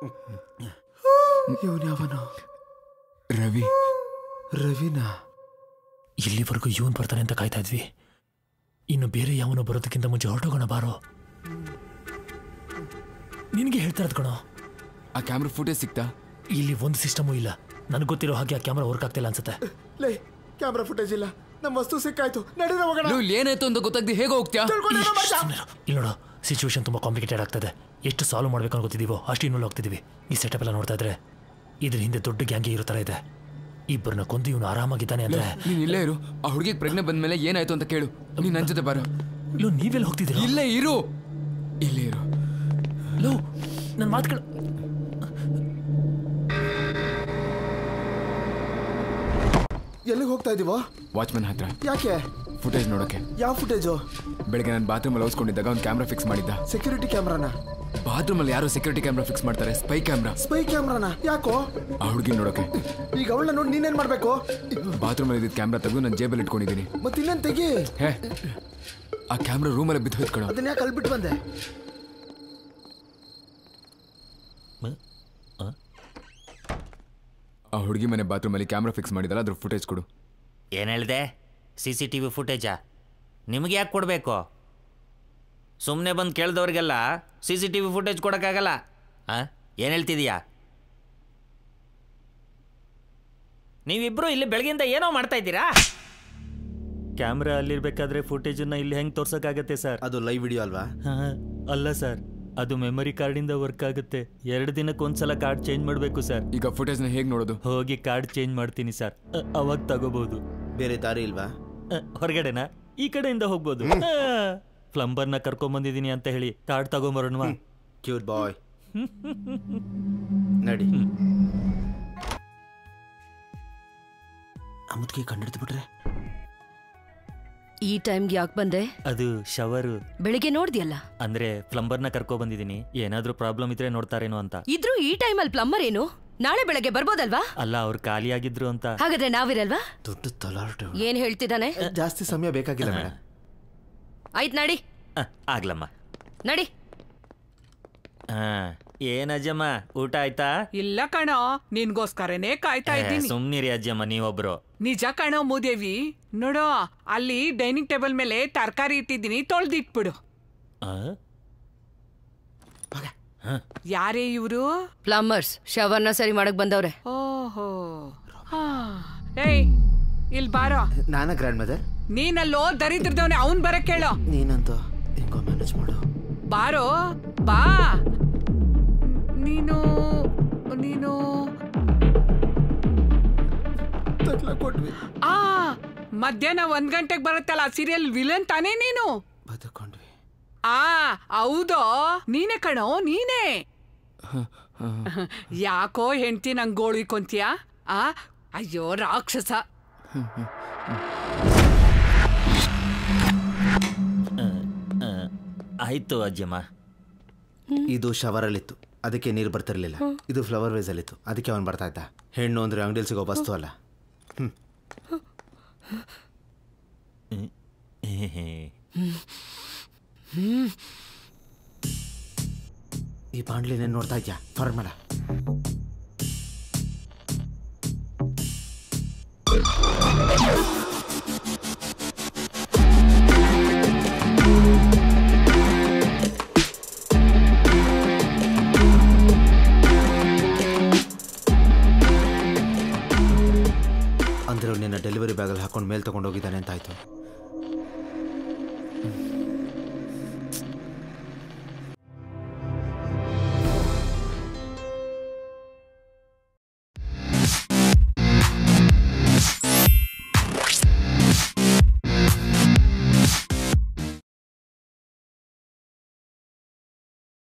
ಇವನು ಯಾವನು ರವಿ ರವಿನಾ ಇಲ್ಲಿವರೆಗೂ ಇವನ್ ಬರ್ತಾನೆ ಅಂತ ಕಾಯ್ತಾ ಇದ್ವಿ ಇನ್ನು ಬೇರೆ ಯಾವನು ಬರೋದಕ್ಕಿಂತ ಮುಂಚೆ ಹೊರಟೋಗೋಣ ಬಾರೋ ನಿನಗೆ ಹೇಳ್ತಾ ಇರೋದು ಕಣೋ ಆ ಕ್ಯಾಮ್ರಾ ಫುಟೇಜ್ ಸಿಕ್ತಾ ಇಲ್ಲಿ ಒಂದು ಸಿಸ್ಟಮು ಇಲ್ಲ ನನಗೆ ಗೊತ್ತಿರೋ ಹಾಗೆ ಆ ಕ್ಯಾಮ್ರಾ ವರ್ಕ್ ಆಗ್ತಿಲ್ಲ ಅನ್ಸುತ್ತೆ ಲೇ ಕ್ಯಾಮ್ರಾ ಫುಟೇಜ್ ಇಲ್ಲ ನಮ್ಮ ವಸ್ತು ಸಿಕ್ಕಾಯ್ತು ನಡೀರ ಹೋಗೋಣ ಲೋ, ಇಲ್ಲಿ ಏನಾಯ್ತು ಅಂತ ಗೊತ್ತಾಗ್ದೆ ಹೇಗೆ ಹೋಗ್ತ್ಯಾ ತಿಳ್ಕೊಂಡಿರೋ ಮಚ್ಚ. ಇಲ್ಲಿ ನೋಡು ಸಿಚುವೇಶನ್ ತುಂಬಾ ಕಾಂಪ್ಲಿಕೇಟೆಡ್ ಆಗ್ತದೆ ಎಷ್ಟು ಸಾಲ್ವ್ ಮಾಡ್ಬೇಕು ಅಂತ ಗೊತ್ತಿದೀವೋ ಅಷ್ಟು ಇನ್ನೂ ಹೋಗ್ತಿದೀವಿ ಈ ಸೆಟಪ್ ಎಲ್ಲ ನೋಡ್ತಾ ಇದ್ರೆ ಇದ್ರ ಹಿಂದೆ ದೊಡ್ಡ ಗ್ಯಾಂಗೆ ಇರೋ ತರ ಇದೆ ಇಬ್ಬರನ್ನ ಕೊಂದು ಇವನು ಆರಾಮಾಗಿದ್ದಾನೆ ಅಂದ್ರೆ ನೀನ್ ಇಲ್ಲೇ ಇರು ಆ ಹುಡುಗಿಗೆ ಪ್ರಜ್ಞೆ ಬಂದ್ಮೇಲೆ ಏನಾಯ್ತು ಅಂತ ಕೇಳು ನೀನ್ ನನ್ ಜೊತೆ ಬಾರೋ ಲೋ ನೀವೆಲ್ಲ ಹೋಗ್ತಿದ್ದೀರಾ ಇಲ್ಲೇ ಇರು ಇಲ್ಲೇ ಇರು ಲೋ ನನ್ನ ಮಾತುಗಳು ಎಲ್ಲಿಗೆ ಹೋಗ್ತಾ ಇದೀವೋ ವಾಚ್ಮನ್ ಹತ್ರ ಯಾಕೆ ಫುಟೇಜ್ ನೋಡೋಕೆ ಯಾವ ಫುಟೇಜು ಬೆಳಗ್ಗೆ ನಾನು ಬಾತ್ರೂಮ್ ಅಲ್ಲಿ ಓದಿಸ್ಕೊಂಡಿದ್ದಾಗ ಒಂದು ಕ್ಯಾಮ್ರಾ ಫಿಕ್ಸ್ ಮಾಡಿದ್ದ ಸೆಕ್ಯೂರಿಟಿ ಕ್ಯಾಮ್ರಾನ ಬಾತ್ರೂಮ್ ಅಲ್ಲಿ ಯಾರೋ ಸೆಕ್ಯೂರಿಟಿ ಕ್ಯಾಮ್ರಾ ಫಿಕ್ಸ್ ಮಾಡ್ತಾರೆ ಸ್ಪೈ ಕ್ಯಾಮ್ರಾ ಸ್ಪೈ ಕ್ಯಾಮ್ರಾನ ಯಾಕೋ ಆ ಹುಡುಗಿ ನೋಡೋಕೆ ಈಗ ಅವಳನ್ನ ನೋಡಿ ನೀನೇನ್ ಮಾಡ್ಬೇಕು ಬಾತ್ರೂಮ್ ಅಲ್ಲಿ ಇದ್ದಿದ್ದ ಕ್ಯಾಮ್ರಾ ತೆಗೆದು ನಾನು ಜೇಬಲ್ಲಿ ಇಟ್ಕೊಂಡಿದ್ದೀನಿ ಮತ್ತೆ ಇನ್ನೇನ್ ತೆಗಿ ಹೇ ಆ ಕ್ಯಾಮ್ರಾ ರೂಮಲ್ಲಿ ಬಿದ್ದು ಹೋಯ್ತು ಕಣೋ ಅದನ್ನ ಯಾಕೆ ಅಲ್ಲಿ ಬಿಟ್ಟು ಬಂದೆ ಆ ಹುಡುಗಿ ಮನೆ ಬಾತ್ರೂಮ್ ಅಲ್ಲಿ ಕ್ಯಾಮ್ರಾ ಫಿಕ್ಸ್ ಮಾಡಿದಲ್ಲ ಅದ್ರ ಫುಟೇಜ್ ಕೊಡು ಏನು ಹೇಳಿದೆ ಸಿ ಸಿ ಟಿ ವಿ ಫುಟೇಜಾ ನಿಮಗೆ ಯಾಕೆ ಕೊಡಬೇಕು ಸುಮ್ಮನೆ ಬಂದು ಕೇಳ್ದವ್ರಿಗೆಲ್ಲ C C T V footage ಕೊಡೋಕ್ಕಾಗಲ್ಲ ಹಾಂ ಏನು ಹೇಳ್ತಿದೀಯಾ ನೀವಿಬ್ಬರು ಇಲ್ಲಿ ಬೆಳಗಿಂದ ಏನೋ ಮಾಡ್ತಾ ಇದ್ದೀರಾ ಕ್ಯಾಮ್ರಾ ಅಲ್ಲಿರ್ಬೇಕಾದ್ರೆ ಫುಟೇಜನ್ನ ಇಲ್ಲಿ ಹೆಂಗ್ ತೋರ್ಸಕ್ಕಾಗತ್ತೆ ಸರ್ ಅದು ಲೈವ್ ವಿಡಿಯೋ ಅಲ್ವಾ ಅಲ್ಲ ಸರ್ ಅದು ಮೆಮರಿ ಕಾರ್ಡಿಂದ ವರ್ಕ್ ಆಗುತ್ತೆ ಎರಡು ದಿನಕ್ಕೆ ಒಂದ್ಸಲ ಕಾರ್ಡ್ ಚೇಂಜ್ ಮಾಡಬೇಕು ಸರ್ ಈಗ ಫುಟೇಜ್ನ ಹೇಗೆ ನೋಡೋದು ಹೋಗಿ ಕಾರ್ಡ್ ಚೇಂಜ್ ಮಾಡ್ತೀನಿ ಸರ್ ಅ- ಅವಾಗ ತಗೋಬಹುದು ಬೇರೆ ದಾರಿ ಇಲ್ವಾ ಹೊರಗಡೆನಾ ಈ ಕಡೆಯಿಂದ ಹೋಗ್ಬೋದು ಪ್ಲಂಬರ್ನ ಕರ್ಕೊಂಬಂದಿದ್ದೀನಿ ಅಂತ ಹೇಳಿ ಕಾರ್ಡ್ ತಗೊಂಬರೋಣವಾ ಕ್ಯೂಟ್ ಬಾಯ್ ನಡಿ ಅಮುದ್ಗೆ ಕಂಡಿಡ್ದು ಬಿಟ್ರೆ ಈ ಟೈಮ್ಗೆ ಯಾಕೆ ಬಂದೆ ಅದು ಶವರು ಬೆಳಿಗ್ಗೆ ನೋಡ್ದಿಯಲ್ಲ ಅಂದ್ರೆ ಪ್ಲಂಬರ್ನ ಕರ್ಕೊಂಬಂದಿದ್ದೀನಿ ಏನಾದ್ರೂ ಪ್ರಾಬ್ಲಮ್ ಇದ್ರೆ ನೋಡ್ತಾರೇನೋ ಅಂತ ಇದ್ರೂ ಈ ಟೈಮಲ್ಲಿ ಪ್ಲಂಬರ್ ಏನು ನಾಳೆ ಬೆಳಗ್ಗೆ ಬರ್ಬೋದಲ್ವಾ ಅಲ್ಲ ಅವ್ರು ಖಾಲಿಯಾಗಿದ್ರು ಅಂತ ಹಾಗಾದ್ರೆ ನಾವಿರಲ್ವಾ ದೊಡ್ಡ ತಲಾಟೆ ಏನ್ ಹೇಳ್ತಿದ್ದಾನೆ ಜಾಸ್ತಿ ಸಮಯ ಬೇಕಾಗಿಲ್ಲ ಮೇಡಮ್ ಆಯ್ತ್ ನಡಿ ಅ, ಆಗ್ಲಮ್ಮ ನಡಿ ಹಾ ಏನ್ ಅಜ್ಜಮ್ಮ ಊಟ ಆಯ್ತಾ ಇಲ್ಲ ಕಣೋ ನಿನ್ಗೋಸ್ಕರನೇ ಕಾಯ್ತಾ ಏ, ಇದ್ದೀನಿ ಸುಮ್ನಿರಿ ಅಜ್ಜಮ್ಮ ನೀವೊಬ್ರು ನಿಜ ಕಣೋ ಮೂದೇವಿ ನೋಡೋ ಅಲ್ಲಿ ಡೈನಿಂಗ್ ಟೇಬಲ್ ಮೇಲೆ ತರಕಾರಿ ಇಟ್ಟಿದ್ದೀನಿ ತೊಳ್ದಿಟ್ಬಿಡು ಆ? ಯಾರೇ ಇವರು ಪ್ಲಂಬರ್ಸ್ ಶವರ್ನ ಸರಿ ಮಾಡಕ್ ಬಂದವ್ರೆ ಓಹೋ ಹಾ. ಏಯ್ ಇಲ್ ಬಾರೋ ನಾನ ಗ್ರ್ಯಾಂಡ್ ಮದರ್ ನೀನಲ್ಲೋ ದರಿದ್ರದವನೆ ಅವನ್ ಬರಕ್ ಕೇಳೋ ನೀನಂತ ಹೆಂಗೋ ಮ್ಯಾನೇಜ್ ಮಾಡು ಬಾರೋ ಬಾ ನೀನು ನೀನು ತಗ್ಲ ಕೊಟ್ವಿ ಆ ಮಧ್ಯಾಹ್ನ ಒಂದ್ ಗಂಟೆಗೆ ಬರುತ್ತಲ್ಲ ಸೀರಿಯಲ್ ವಿಲನ್ ತಾನೇ ನೀನು ಬದುಕೊಂಡ್ವಿ ಆ ಹೌದೋ ನೀನೇ ಕಣೋ ನೀನೇ ಯಾಕೋ ಹೆಂಡ್ತಿ ನಂಗೆ ಗೋಳಿಕೊಂತೀಯ ಆ ಅಯ್ಯೋ ರಾಕ್ಷಸ ಆ, ಆಯ್ತು ಅಜ್ಜಮ್ಮ ಇದು ಶವರಲ್ಲಿತ್ತು ಅದಕ್ಕೆ ನೀರು ಬರ್ತಿರ್ಲಿಲ್ಲ ಇದು ಫ್ಲವರ್ ವೇಸ್ ಅಲ್ಲಿತ್ತು ಅದಕ್ಕೆ ಅವನು ಬರ್ತಾ ಇದ್ದ ಹೆಣ್ಣು ಅಂದ್ರೆ ಅಂಗಡಿಯಲ್ಲಿ ಸಿಗೋ ವಸ್ತು ಅಲ್ಲ ಹ್ಮ್. ಈ ಬಾಂಡ್ಲಿನ ನೋಡ್ತಾ ಇದ್ಯಾ ಫಾರ್ಮ್ ಮಾಡ ಅಂದ್ರೆ ನಿನ್ನ ಡೆಲಿವರಿ ಬ್ಯಾಗಲ್ಲಿ ಹಾಕೊಂಡು ಮೇಲ್ ತಗೊಂಡು ಹೋಗಿದ್ದಾನೆ ಅಂತ ಆಯ್ತು